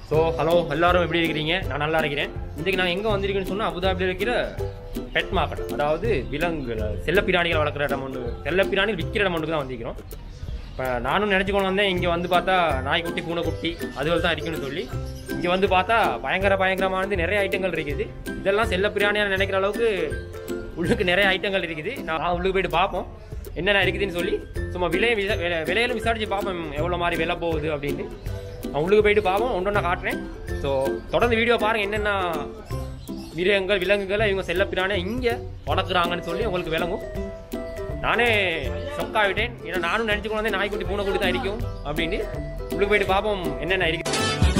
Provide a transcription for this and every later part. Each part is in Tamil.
ஸோ ஹலோ எல்லாரும் எப்படி இருக்கிறீங்க நான் நல்லா இருக்கிறேன் இன்றைக்கு நான் எங்கே வந்திருக்கேன்னு சொன்னால் அபுதாபியில் இருக்கிற பெட் மார்க்கெட் அதாவது விலங்குகள் செல்லப்பிராணிகள் வளர்க்குற இடம் ஒன்று செல்லப்பிராணிகள் விற்கிற இடம் ஒன்றுக்கு தான் வந்திருக்கிறோம் இப்போ நானும் நினச்சிக்கொண்டு வந்தேன் இங்கே வந்து பார்த்தா நாய்க்குட்டி பூனைக்குட்டி அதுகள் தான் இருக்குன்னு சொல்லி இங்கே வந்து பார்த்தா பயங்கர பயங்கரமானது நிறைய ஐட்டங்கள் இருக்குது இதெல்லாம் செல்லப்பிராணியாக நினைக்கிற அளவுக்கு உள்ளுக்கு நிறைய ஐட்டங்கள் இருக்குது நான் உள்ளுக்கு போயிட்டு பார்ப்போம் என்னென்ன இருக்குதுன்னு சொல்லி சும்மா விலையை விசா விலை- விலையில விசாரிச்சு பார்ப்போம் எவ்வளோ மாதிரி விலை போகுது அப்படின்னு நான் உள்ளுக்கு போயிட்டு பார்ப்போம் ஒன்று ஒன்றா காட்டுறேன் ஸோ தொடர்ந்து வீடியோ பாருங்கள் என்னென்ன மிருகங்கள் விலங்குகளை இவங்க செல்லப்பிரானே இங்கே வளர்க்குறாங்கன்னு சொல்லி உங்களுக்கு விளங்கும் நானே ஷொக் ஆகிட்டேன் ஏன்னா நானும் நினச்சிக்கொண்டு வந்தேன் நாய்க்குட்டி பூனைக்குட்டி தான் இருக்கும் அப்படின்னு உள்ளுக்கு போயிட்டு பார்ப்போம் என்னென்ன இருக்குது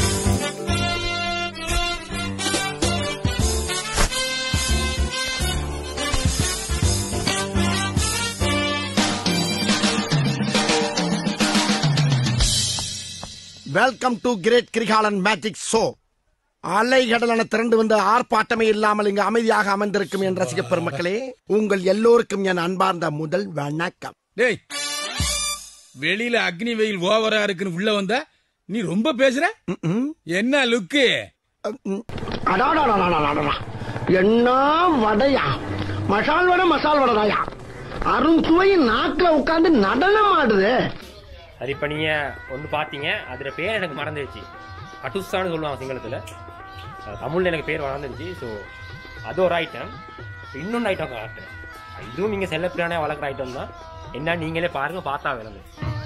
welcome to great Kirikalan magic show அலைகடலான திரண்டு வந்து ஆர்ப்பாட்டமே இல்லாமல் இங்கு அமைதியாக அமர்ந்திருக்கும் என் ரசிக பெருமக்களே உங்கள் எல்லோருக்கும் என் அன்பார்ந்த முதல் வணக்கம் டேய் வெளியில அக்னி வெயில் ஓவரா இருக்குன்னு உள்ள வந்தா நீ ரொம்ப பேசுற ம்ம். என்ன லுக்கு அடாடாடாடாடாடாடா. என்ன வடையா மசால் வடை மசால் வடைதாயா அருண் சுவை நாக்குல உட்கார்ந்து நடனம் ஆடுது சரி இப்போ நீங்கள் ஒன்று பார்த்தீங்க அதில் பேர் எனக்கு மறந்துடுச்சு கட்டுஸ்தான்னு சொல்லுவாங்க சிங்களத்தில் தமிழில் எனக்கு பேர் மறந்துடுச்சு ஸோ அது ஒரு ஐட்டம் இன்னொன்று ஐட்டம் காட்டுறேன் இதுவும் நீங்கள் செல்லப்பிரானே வளர்க்குற ஐட்டம் தான் என்ன நீங்களே பாருங்க பார்த்தா விளங்கு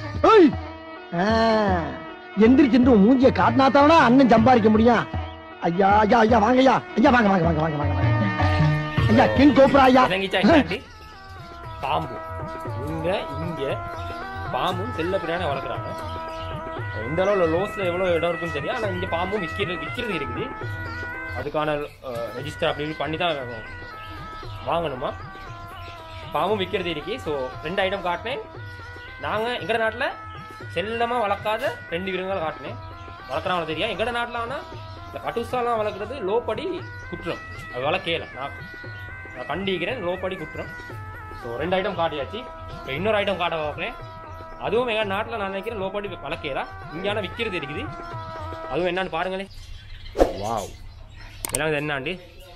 எந்திரிச்சு என்று மூஞ்சிய காட்டினாத்தானா அண்ணன் சம்பாதிக்க முடியும் ஐயா ஐயா ஐயா வாங்க ஐயா ஐயா வாங்க வாங்க வாங்க வாங்க வாங்க வாங்க ஐயா கிங் கோப்ரா ஐயா விளங்கிச்சா இல்லாட்டி பாம்பு இங்க இங்க பாம்பும் செல்லப்பிரானே வளர்க்குறாங்க எந்த அளவில் லோஸில் எவ்வளோ இடம் இருக்குன்னு தெரியும் ஆனால் இங்கே பாம்பும் விற்கிறது விற்கிறது இருக்குது அதுக்கான ரெஜிஸ்டர் அப்படி இப்படி பண்ணி தான் வாங்கணுமா பாம்பும் விற்கிறது இருக்கு ஸோ ரெண்டு ஐட்டம் காட்டினேன் நாங்கள் எங்கள் நாட்டில் செல்லமாக வளர்க்காத ரெண்டு விலங்குகள் காட்டினேன் வளர்க்குறாங்க தெரியும் எங்கட நாட்டில் ஆனால் இந்த கட்டுசாலாம் வளர்க்குறது லோப்படி குற்றம் அது வளர்க்கல நான் நான் கண்டிக்கிறேன் லோப்படி குற்றம் ஸோ ரெண்டு ஐட்டம் காட்டியாச்சு இப்போ இன்னொரு ஐட்டம் காட்ட பார்க்குறேன் அதுவும் எங்கள் நாட்டில் நான் நினைக்கிறேன் லோப்படி வளர்க்கலா இங்கேயான விற்கிறது இருக்குது அதுவும் என்னன்னு பாருங்களேன் வாவ் இதெல்லாம் இது என்னாண்டு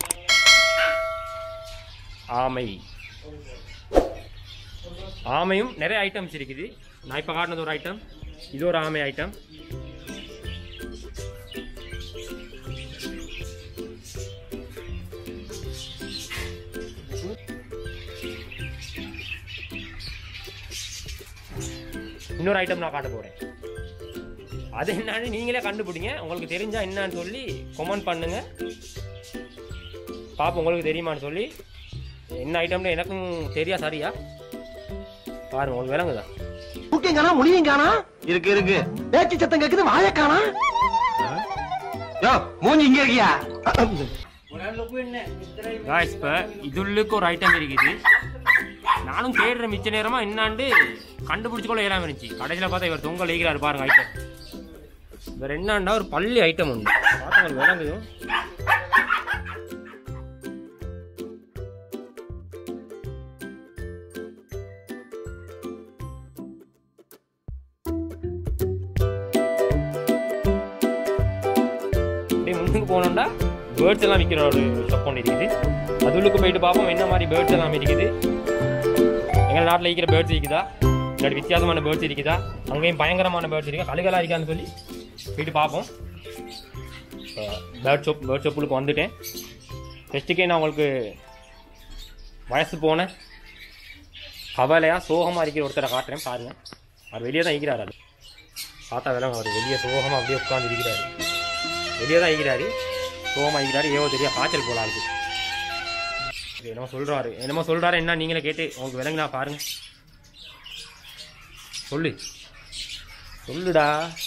ஆமை ஆமையும் நிறைய ஐட்டம்ஸ் இருக்குது நான் இப்போ காட்டினது ஒரு ஐட்டம் இது ஒரு ஆமை ஐட்டம் இன்னொரு ஐட்டம் நான் காட்ட போறேன் அது என்னன்னு நீங்களே கண்டுபிடிங்க உங்களுக்கு தெரிஞ்சா என்னன்னு சொல்லி கமெண்ட் பண்ணுங்க பாப்போம் உங்களுக்கு தெரியுமான்னு சொல்லி என்ன ஐட்டம்னு எனக்கும் தெரியா சரியா பாருங்க உங்களுக்கு விளங்குதா தூக்கம் காணா முடியும் காணா இருக்கு இருக்கு பேச்சு சத்தம் கேக்குது வாய காணா யோ மூஞ்சி இங்க இருக்கியா காய்ஸ் இப்போ இதுள்ளுக்கு ஒரு ஐட்டம் இருக்குது நானும் தேடுற மிச்ச நேரமா என்னாண்டு கண்டுபிடிச்சுக்கொள்ள இயலாம இருந்துச்சு கடைசியில் பார்த்தா இவர் தொங்கல் ஈகிறாரு பாருங்க ஐட்டம் இவர் என்னாண்டா ஒரு பள்ளி ஐட்டம் உண்டு பார்த்தா உங்களுக்கு விளங்குது அப்படியே முன்னுக்கு போனோம்னா பேர்ட்ஸ் எல்லாம் விற்கிற ஒரு ஷாப் ஒன்று இருக்குது அதுளுக்கு போயிட்டு பார்ப்போம் என்ன மாதிரி பேர்ட்ஸ் எல்லாம் இருக்குது எங்கள் நாட்டில் இருக்கிற பேர்ட்ஸ் இருக்குதா இல்லாட்டி வித்தியாசமான பேர்ட்ஸ் இருக்குதா அங்கேயும் பயங்கரமான பேர்ட்ஸ் இருக்கு கழுகலா இருக்கான்னு சொல்லி போயிட்டு பார்ப்போம் பேர்ட் ஷாப் பேர்ட் ஷாப்புக்கு வந்துட்டேன் ஃபெஸ்ட்டுக்கே நான் உங்களுக்கு வயசு போன கவலையா சோகமாக இருக்கிற ஒருத்தரை காட்டுறேன் பாருங்க அவர் வெளியே தான் இருக்கிறார் அது பார்த்தா வேலை அவர் வெளியே சோகமாக அப்படியே உட்காந்து இருக்கிறாரு வெளியே தான் இருக்கிறாரு சோகமாக இருக்கிறாரு ஏவோ தெரியா காய்ச்சல் போல ஆகுது இது என்னமோ சொல்றாரு என்னமோ சொல்றாரு என்ன நீங்களே கேட்டு உங்களுக்கு விளங்குனா பாருங்க சொல்லு சொல்லுடா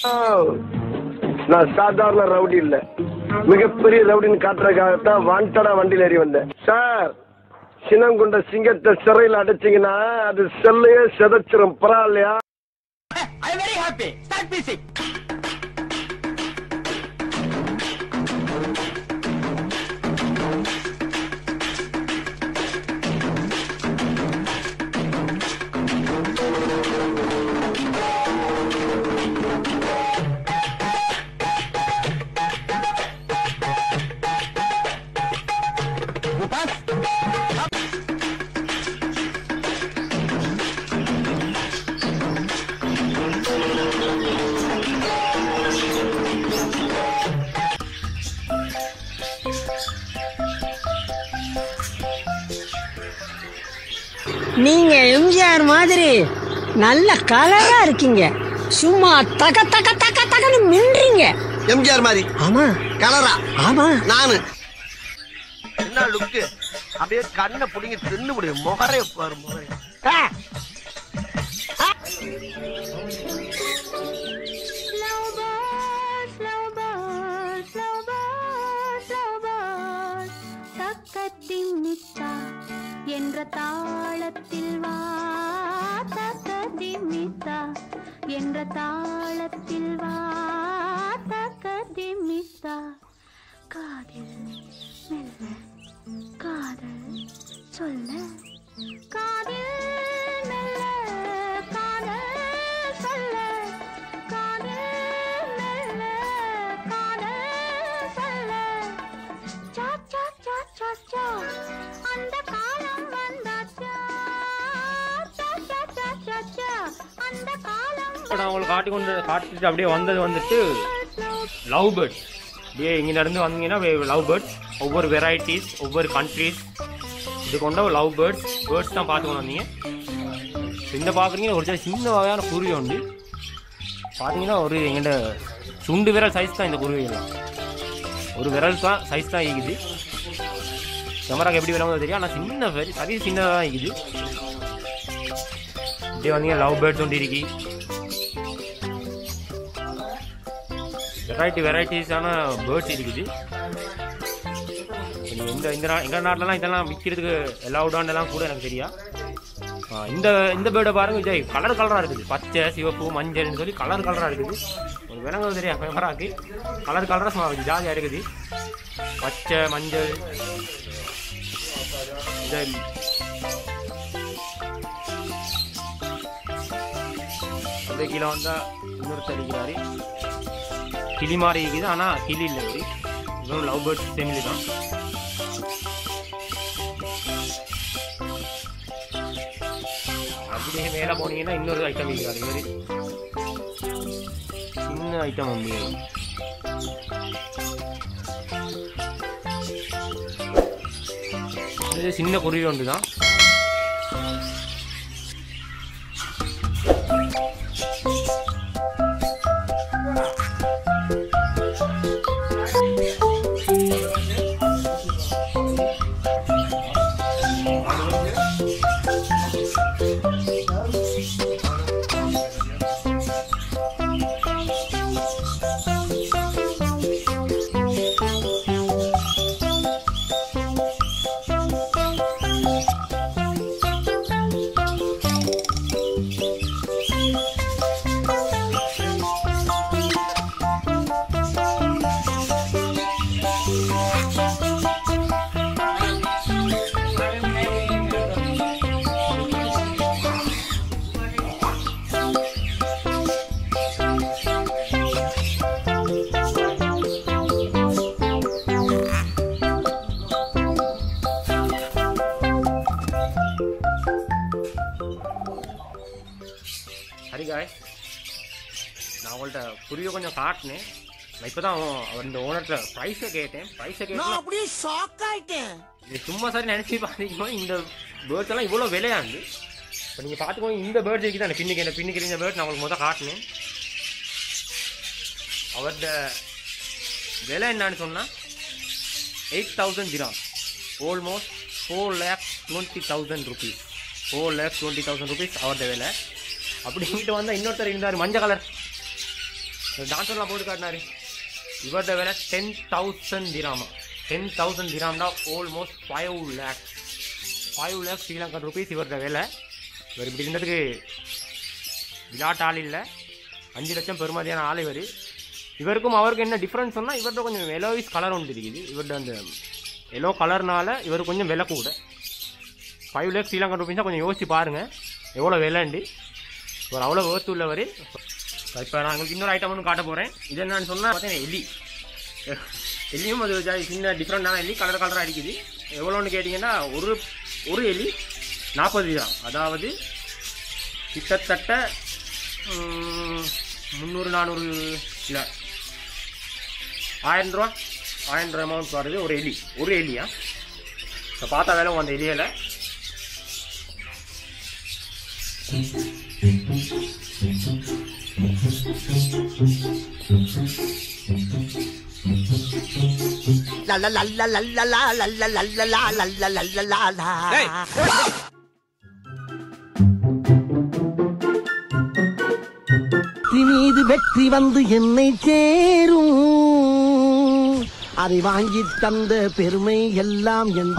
நான் சாதாரண ரவுடி இல்ல மிகப்பெரிய ரவுடின்னு காட்டுறதுக்காகத்தான் வாண்டடா வண்டியில ஏறி வந்தேன் சார் சினங்குண்ட சிங்கத்தை சிறையில் அடைச்சிங்கன்னா அது செல்லையே செதைச்சிரும் பரவாயில்லையா I very happy start music நீங்க எம்ஜிஆர் மாதிரி நல்ல கலரா இருக்கீங்க சும்மா தக தக தக தகன்னு மின்றீங்க எம்ஜிஆர் மாதிரி ஆமா கலரா ஆமா நானு என்ன லுக்கு அப்படியே கண்ணை பிடிங்கி தின்னு முடியும் முகரே பாரு முகரே Slow bird, slow bird, slow bird, slow bird. தக்கத்தின் மித்தா என்ற தாளத்தில் வா தக்கத்தின் மித்தா என்ற தாளத்தில் வா தக்கத்தின் மித்தா காதில் மெல்ல காதல் சொல்ல காதில் மெல்ல காதல் சொல்ல காதல் மெல்ல காதல் சொல்ல சா சா சா சா சா அந்த காலம் வந்தாச்சா சா சா சா சா சா அந்த காலம் இப்போ நான் உங்களுக்கு காட்டி கொண்டு காட்டிட்டு அப்படியே வந்தது வந்துட்டு லவ் பேர்ட்ஸ் அப்படியே இங்கே இருந்து வந்தீங்கன்னா லவ் பேர்ட்ஸ் ஒவ்வொரு வெரைட்டிஸ் ஒவ்வொரு கண்ட்ரீஸ் இது கொண்ட லவ் பேர்ட்ஸ் பேர்ட்ஸ் தான் பார்த்து கொண்டு வந்தீங்க இந்த பார்க்குறீங்க ஒரு சில சின்ன வகையான குருவி உண்டு பார்த்தீங்கன்னா ஒரு எங்கிட்ட சுண்டு விரல் சைஸ் தான் இந்த குருவி எல்லாம் ஒரு விரல் தான் சைஸ் தான் இருக்குது கேமராக்கு எப்படி விளங்குதோ தெரியும் ஆனால் சின்ன வெரி சரி சின்னதாக தான் இருக்குது இப்படியே வந்தீங்க லவ் பேர்ட்ஸ் ஒன்று இருக்கு வெரைட்டி வெரைட்டிஸான பேர்ட்ஸ் இருக்குது இந்த இந்த இந்த நா- எங்க நாட்டிலலாம் இதெல்லாம் விற்கிறதுக்கு எல்லாம் கூட எனக்கு தெரியா ஆ, இந்த இந்த பேர்டை பாருங்க விஜய் கலர் கலராக இருக்குது பச்சை சிவப்பு மஞ்சள்னு சொல்லி கலர் கலராக இருக்குது ஒரு விலங்கு தெரியா கேமராக்கு கலர் கலராக சும்மா ஜாலியாக இருக்குது பச்சை மஞ்சள் இந்த அந்த கீழே வந்தா இன்னொருத்தர் இருக்கிறாரு கிளி மாதிரி இருக்குது ஆனா கிளி இல்லை இவரு இவரும் லவ் பேர்ட்ஸ் ஃபேமிலி தான் அப்படியே மேலே போனீங்கன்னா இன்னொரு ஐட்டம் இருக்கிறாரு இவரு சின்ன ஐட்டம் உண்டு இது சின்ன குருவி ஒன்று தான் சரி காய் நான் உங்கள்கிட்ட குருவியை கொஞ்சம் காட்டினேன் நான் இப்போ தான் அவர் இந்த ஓனர்கிட்ட ப்ரைஸை கேட்டேன் ப்ரைஸை கேட்டேன் அப்படியே ஷாக் ஆயிட்டேன் இது சும்மா சரி நினச்சி பார்த்தீங்கன்னா இந்த பேர்ட்ஸ் எல்லாம் இவ்வளோ விலையாண்டு இப்போ நீங்கள் பார்த்துக்கோங்க இந்த பேர்ட்ஸ் இருக்குது அந்த பின்னுக்கு இந்த பின்னுக்கு இந்த பேர்ட் நான் உங்களுக்கு முதல் காட்டினேன் அவர்கிட்ட விலை என்னன்னு சொன்னால் eight thousand dirham almost four lakhs twenty thousand rupees four lakhs twenty thousand rupees அவர்கிட்ட விலை அப்படிங்கிட்டு வந்தால் இன்னொருத்தர் இருந்தார் மஞ்சள் கலர் டான்ஸர்லாம் போட்டு காட்டினாரு இவர்கிட்ட விலை டென் தௌசண்ட் திராமா டென் தௌசண்ட் திராம்னா almost five lakhs five lakhs Sri Lankan rupees இவர்கிட்ட விலை இவர் இப்படி இருந்ததுக்கு விளையாட்டு ஆள் இல்லை அஞ்சு லட்சம் பெருமதியான ஆள் இவர் இவருக்கும் அவருக்கும் என்ன டிஃப்ரென்ஸ் சொன்னால் இவர்கிட்ட கொஞ்சம் எலோவிஸ் கலர் ஒன்று இருக்குது இவர்கிட்ட அந்த எல்லோ கலர்னால இவர் கொஞ்சம் விலை கூட ஃபைவ் லேக்ஸ் ஸ்ரீலங்கன் ருபீஸாக கொஞ்சம் யோசிச்சு பாருங்கள் எவ்வளோ விலைண்டு இவர் அவ்வளோ வேர்த்து உள்ளவர் இப்போ நான் உங்களுக்கு இன்னொரு ஐட்டம் ஒன்று காட்ட போகிறேன் இது என்னன்னு சொன்னால் பார்த்தீங்கன்னா எலி எலியும் அது ஜா- சின்ன டிஃப்ரெண்டான எலி கலர் கலராக இருக்குது எவ்வளோன்னு கேட்டிங்கன்னா ஒரு ஒரு எலி நாற்பது கிராம் அதாவது கிட்டத்தட்ட ம், முந்நூறு நானூறு இல்லை ஆயிரம் ரூபா ஆயிரம் ரூபா அமௌண்ட் வருது ஒரு எலி ஒரு எலியா இப்போ பார்த்தா வேலை அந்த எலியில் La la la la la la la la la la la la la la la la la la. மீது வெற்றி வந்து என்னை சேரும் அதை வாங்கி தந்த பெருமை எல்லாம் என்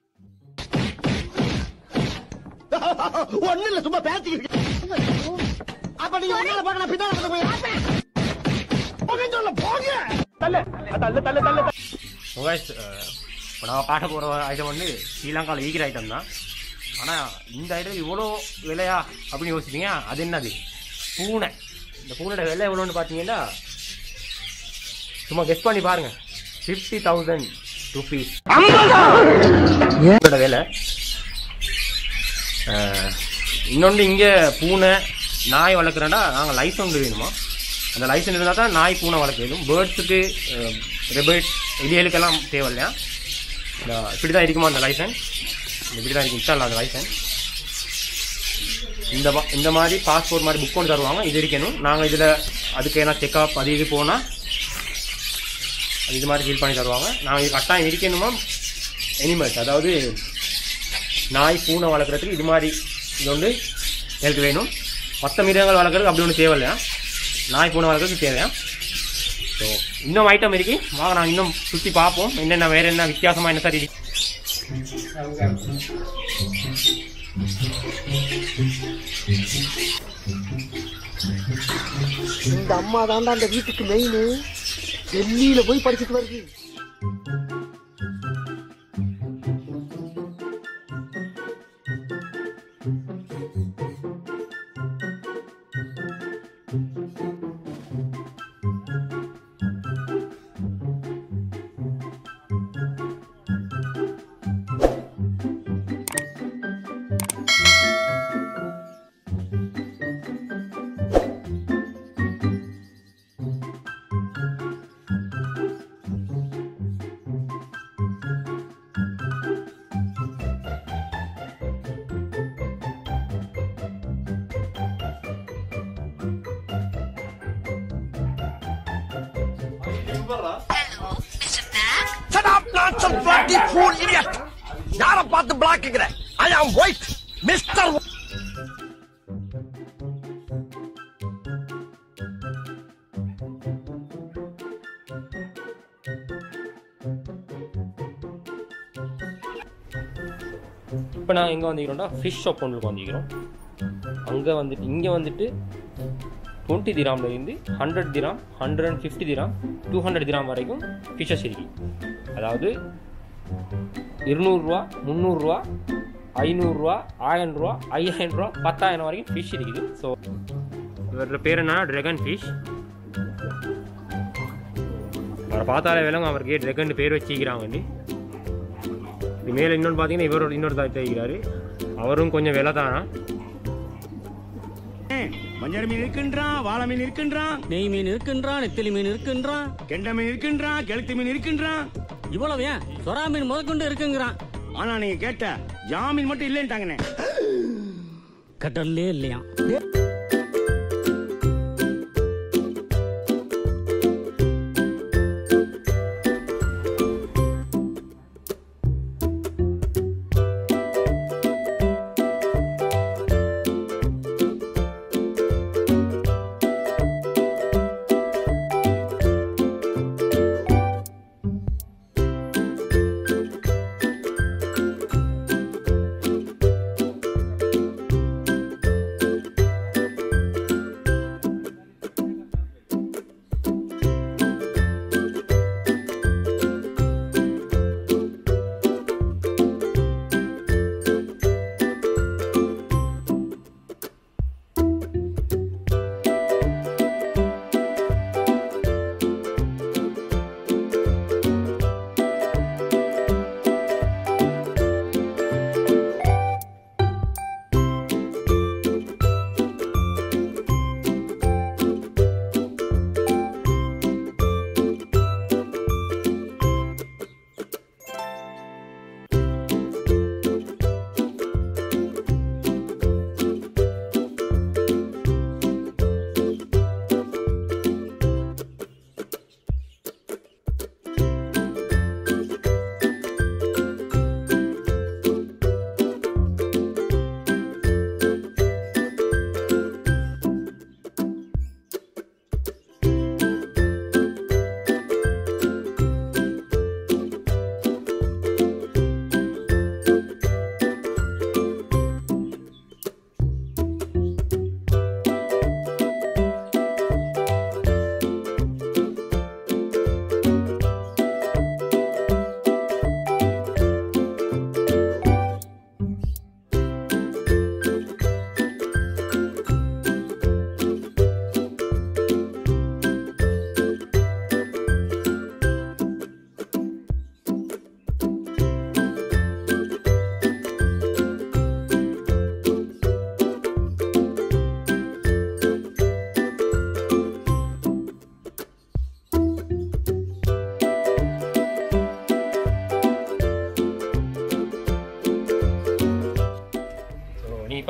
ஒண்ணு இல்ல சும்மா பேசிக்கிட்டு அப்ப நீங்க முன்னால போங்க நான் பின்னால வந்து போய் போங்க சொல்ல போங்க முகாஷ் இப்போ நான் காட்ட போகிற ஐட்டம் வந்து ஸ்ரீலங்காவில் ஈகிற ஐட்டம் தான் ஆனால் இந்த ஐட்டம் இவ்வளோ விலையா அப்படின்னு யோசிப்பீங்க அது என்னது பூனை இந்த பூனையோட விலை எவ்வளோன்னு பார்த்தீங்கன்னா சும்மா கெஸ் பண்ணி பாருங்க ஃபிஃப்டி தௌசண்ட் ருபீஸ் இதோட விலை இன்னொன்று இங்கே பூனை நாய் வளர்க்குறேன்னா நாங்கள் லைசன்ஸ் வேணுமா அந்த லைசன்ஸ் இருந்தால் தான் நாய் பூனை வளர்க்கணும் பேர்ட்ஸுக்கு ரெபர்ட் எலிகளுக்கெல்லாம் தேவையில்லையா இந்த இப்படி தான் இருக்குமா அந்த லைசன்ஸ் இப்படி தான் இருக்கு இன்ஸ்டால் அந்த லைசன்ஸ் இந்த மா- இந்த மாதிரி பாஸ்போர்ட் மாதிரி புக் கொண்டு தருவாங்க இது இருக்கணும் நாங்கள் இதில் அதுக்கு ஏன்னா செக்அப் அது இது போனால் அது இது மாதிரி ஃபீல் பண்ணி தருவாங்க நாங்கள் இது கட்டாயம் இருக்கணுமா எனிமல்ஸ் அதாவது நாய் பூனை வளர்க்குறதுக்கு இது மாதிரி இது வந்து எனக்கு வேணும் மற்ற மிருகங்கள் வளர்க்குறதுக்கு அப்படி ஒன்றும் தேவையில்லையா நாய் பூனை வளர்க்குறதுக்கு தேவையா ஸோ இன்னும் ஐட்டம் இருக்கு வாங்க நான் இன்னும் சுற்றி பார்ப்போம் என்னென்ன வேற என்ன வித்தியாசமாக என்ன சார் இருக்கு இந்த அம்மா தாண்டா அந்த வீட்டுக்கு மெயின் டெல்லியில போய் படிச்சுட்டு வருது Shut up, nonsense, bloody fool, idiot! யார பார்த்து பிளாக்குங்கிற ஐ ஆம் ஒயிட் மிஸ்டர் இப்போ நான் எங்கே வந்திருக்கிறோம்னா ஃபிஷ் ஷாப் ஒன்றுக்கு வந்திருக்கிறோம் அங்கே வந்துட்டு இங்கே வந்துட்டு டுவெண்ட்டி திராம்லேருந்து hundred dirham hundred and fifty dirham two hundred dirham வரைக்கும் ஃபிஷஸ் இருக்கு அதாவது இருநூறுவா முந்நூறுரூவா ஐநூறுரூவா ஆயிரம் ரூபா ஐயாயிரம் ரூபா பத்தாயிரம் வரைக்கும் ஃபிஷ் இருக்குது ஸோ இவரோட பேர் என்னன்னா ட்ரெகன் ஃபிஷ் அவரை பார்த்தாலே விலங்கு அவருக்கு ட்ரெகன் பேர் வச்சுக்கிறாங்க இது மேலே இன்னொன்று பார்த்தீங்கன்னா இவரோட இன்னொரு தாய் தேய்க்கிறாரு அவரும் கொஞ்சம் விலை தானா மஞ்சள் மீன் இருக்கின்றான் வாழை மீன் இருக்கின்றான் நெய் மீன் இருக்கின்றான் நெத்திலி மீன் இருக்கின்றான் கெண்டை மீன் இருக்கின்றான் கெளுத்தி மீன் இருக்கின்றான் இவ்வளவு ஏன் சொரா மீன் முதற்கொண்டு இருக்குங்கிறான் ஆனா நீங்க கேட்ட ஜாமீன் மட்டும் இல்லைன்ட்டாங்கண்ணே கடல்லே இல்லையா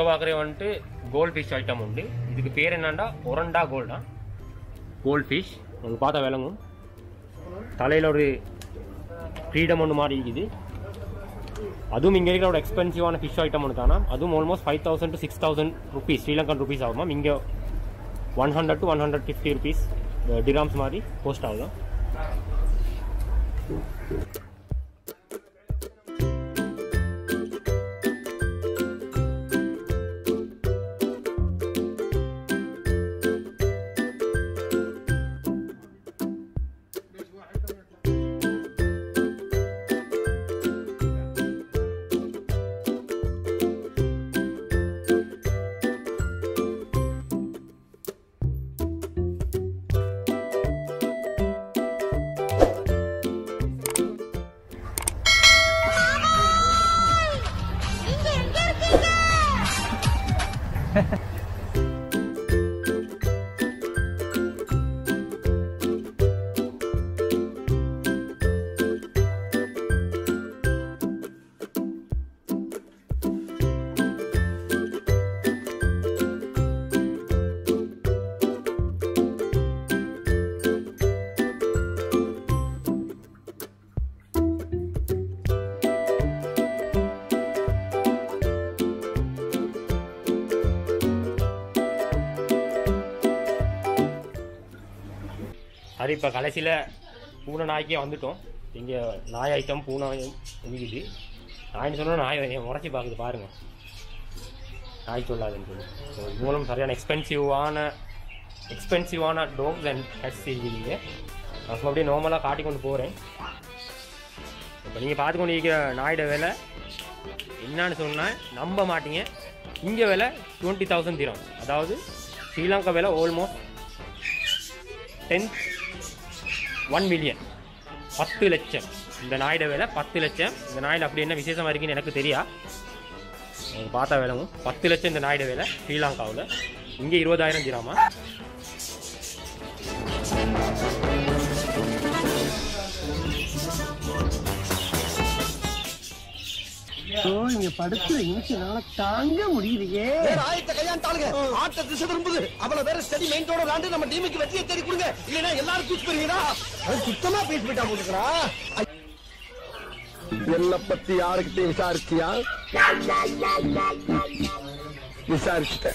இப்போ பார்க்குறது வந்துட்டு கோல்ட் ஃபிஷ் ஐட்டம் உண்டு இதுக்கு பேர் என்னன்னா ஒரண்டா கோல்டா கோல்ட் ஃபிஷ் உங்களுக்கு பார்த்தா விளங்கும் தலையில் ஒரு ஃப்ரீடம் ஒன்று மாதிரி இருக்குது அதுவும் இங்கே இருக்கிற ஒரு எக்ஸ்பென்சிவான ஃபிஷ் ஐட்டம் ஒன்று தானா அதுவும் almost five thousand to six thousand rupees Sri Lankan rupees ஆகுமா இங்கே one hundred to one hundred fifty rupees dirhams மாதிரி போஸ்ட் ஆகுது நீங்க எங்க இருக்கீங்க அது இப்போ கடைசியில் பூனை நாய்க்கே வந்துட்டோம் இங்கே நாய் ஐட்டம் பூனை இருக்குது நாய்னு சொன்னா நாய் என்னை முறைச்சி பார்க்குது பாருங்க நாய் சொல்லாதுன்னு சொல்லி ஸோ இது மூலம் சரியான எக்ஸ்பென்சிவான எக்ஸ்பென்சிவான டோக்ஸ் அண்ட் ஹெட்ஸ் இருக்குதுங்க நான் சும்மா அப்படியே நார்மலாக காட்டி கொண்டு போகிறேன் இப்போ நீங்கள் பார்த்து கொண்டு இருக்கிற நாயோட விலை என்னன்னு சொன்னால் நம்ப மாட்டீங்க இங்கே விலை டுவெண்ட்டி தௌசண்ட் தீரம் அதாவது ஸ்ரீலங்கா விலை ஆல்மோஸ்ட் டென் ஒன் மில்லியன் பத்து லட்சம் இந்த நாயோட விலை பத்து லட்சம் இந்த நாயில் அப்படி என்ன விசேஷமாக இருக்குன்னு எனக்கு தெரியா எனக்கு பார்த்தா விலவும் பத்து லட்சம் இந்த நாயோட விலை ஸ்ரீலங்காவில் இங்கே இருபதாயிரம் திராமா இங்க படுத்து நிமிஷம் தாங்க முடியலையே ஆயத்த கையாண்டாளுங்க ஆட்ட திசை திரும்புது அவளை வேற ஸ்டடி மெயின்டோட விளாண்டு நம்ம டீமுக்கு வெற்றியை தேடி கொடுங்க இல்லைன்னா எல்லாரும் தூக்கி போயிருவீங்களா அவன் சுத்தமா பேசி போயிட்டா போட்டுக்கிறா என்ன பத்தி யாருக்கிட்ட விசாரிச்சியா விசாரிச்சுட்டேன்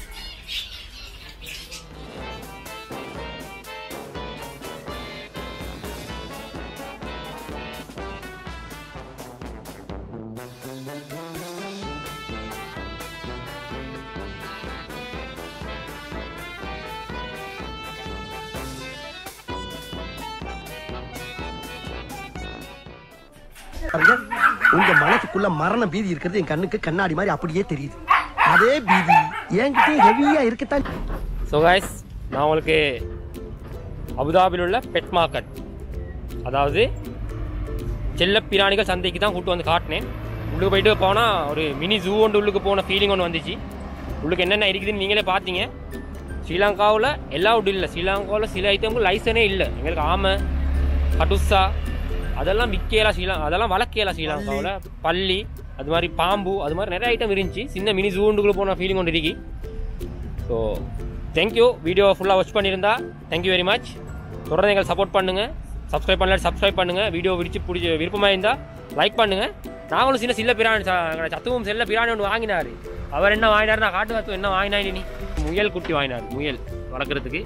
பாருங்க, உங்க மனசுக்குள்ள மரண பீதி இருக்கிறது என் கண்ணுக்கு கண்ணாடி மாதிரி அப்படியே தெரியுது அதே பீதி என்கிட்ட ஹெவியா இருக்கத்தான் ஸோ காய்ஸ் நான் உங்களுக்கு அபுதாபியில் உள்ள பெட் மார்க்கெட் அதாவது செல்ல பிராணிகள் சந்தைக்கு தான் கூட்டு வந்து காட்டினேன் உள்ளுக்கு போயிட்டு போனால் ஒரு மினி ஜூ ஒன்று உள்ளுக்கு போன ஃபீலிங் ஒன்று வந்துச்சு உள்ளுக்கு என்னென்ன இருக்குதுன்னு நீங்களே பார்த்தீங்க ஸ்ரீலங்காவில் எல்லா உட்டு இல்லை ஸ்ரீலங்காவில் சில ஐட்டமுக்கு லைசனே இல்லை எங்களுக்கு ஆமை கட்டுசா அதெல்லாம் விற்கலாம் ஸ்ரீலங்கா அதெல்லாம் வளர்க்கலாம் ஸ்ரீலங்காவில் பள்ளி அது மாதிரி பாம்பு அது மாதிரி நிறைய ஐட்டம் இருந்துச்சு சின்ன மினி ஜூண்டுக்குள்ளே போன ஃபீலிங் ஒன்று இருக்கு ஸோ தேங்க்யூ வீடியோ ஃபுல்லாக வாட்ச் பண்ணியிருந்தா தேங்க்யூ வெரி மச் தொடர்ந்து எங்களை சப்போர்ட் பண்ணுங்கள் சப்ஸ்கிரைப் பண்ணல சப்ஸ்கிரைப் பண்ணுங்கள் வீடியோ பிடிச்சி பிடிச்ச விருப்பமாக இருந்தால் லைக் பண்ணுங்கள் நாங்களும் சின்ன சில்ல பிராணி ச- எங்களோட சத்துவம் செல்ல பிராணி ஒன்று வாங்கினார் அவர் என்ன வாங்கினார் நான் காட்டு காத்து என்ன வாங்கினாரு நீ முயல் குட்டி வாங்கினார் முயல் வளர்க்குறதுக்கு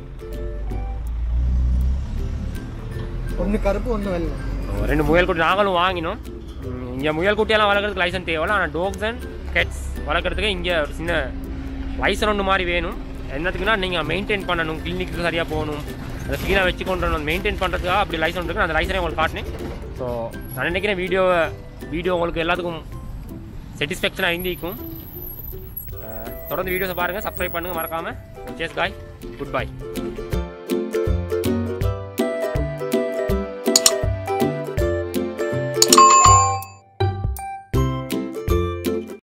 ஒண்ணு கருப்பு ஒண்ணு வெள்ளை ரெண்டு முயல் குட்டி நாங்களும் வாங்கினோம் ம், இங்கே முயல் குட்டியெல்லாம் வளர்க்குறதுக்கு லைசன்ஸ் தேவையில்ல ஆனால் டாக்ஸ் அண்ட் கெட்ஸ் வளர்க்குறதுக்கு இங்கே ஒரு சின்ன லைசன் ஒன்று மாதிரி வேணும் என்னத்துக்குன்னா நீங்கள் மெயின்டைன் பண்ணணும் கிளினிக்கு சரியாக போகணும் அதை க்ளீனாக வச்சு கொண்டு வரணும் மெயின்டைன் பண்ணுறதுக்காக அப்படி லைசன் இருக்கு அந்த லைசனை உங்களுக்கு காட்டினேன் ஸோ நான் நினைக்கிறேன் வீடியோவை வீடியோ உங்களுக்கு எல்லாத்துக்கும் சாட்டிஸ்ஃபேக்ஷனாக இருந்திருக்கும் அஹ், தொடர்ந்து வீடியோஸை பாருங்கள் சப்ஸ்கிரைப் பண்ணுங்கள் மறக்காமல் சேஸ் காய் குட் பை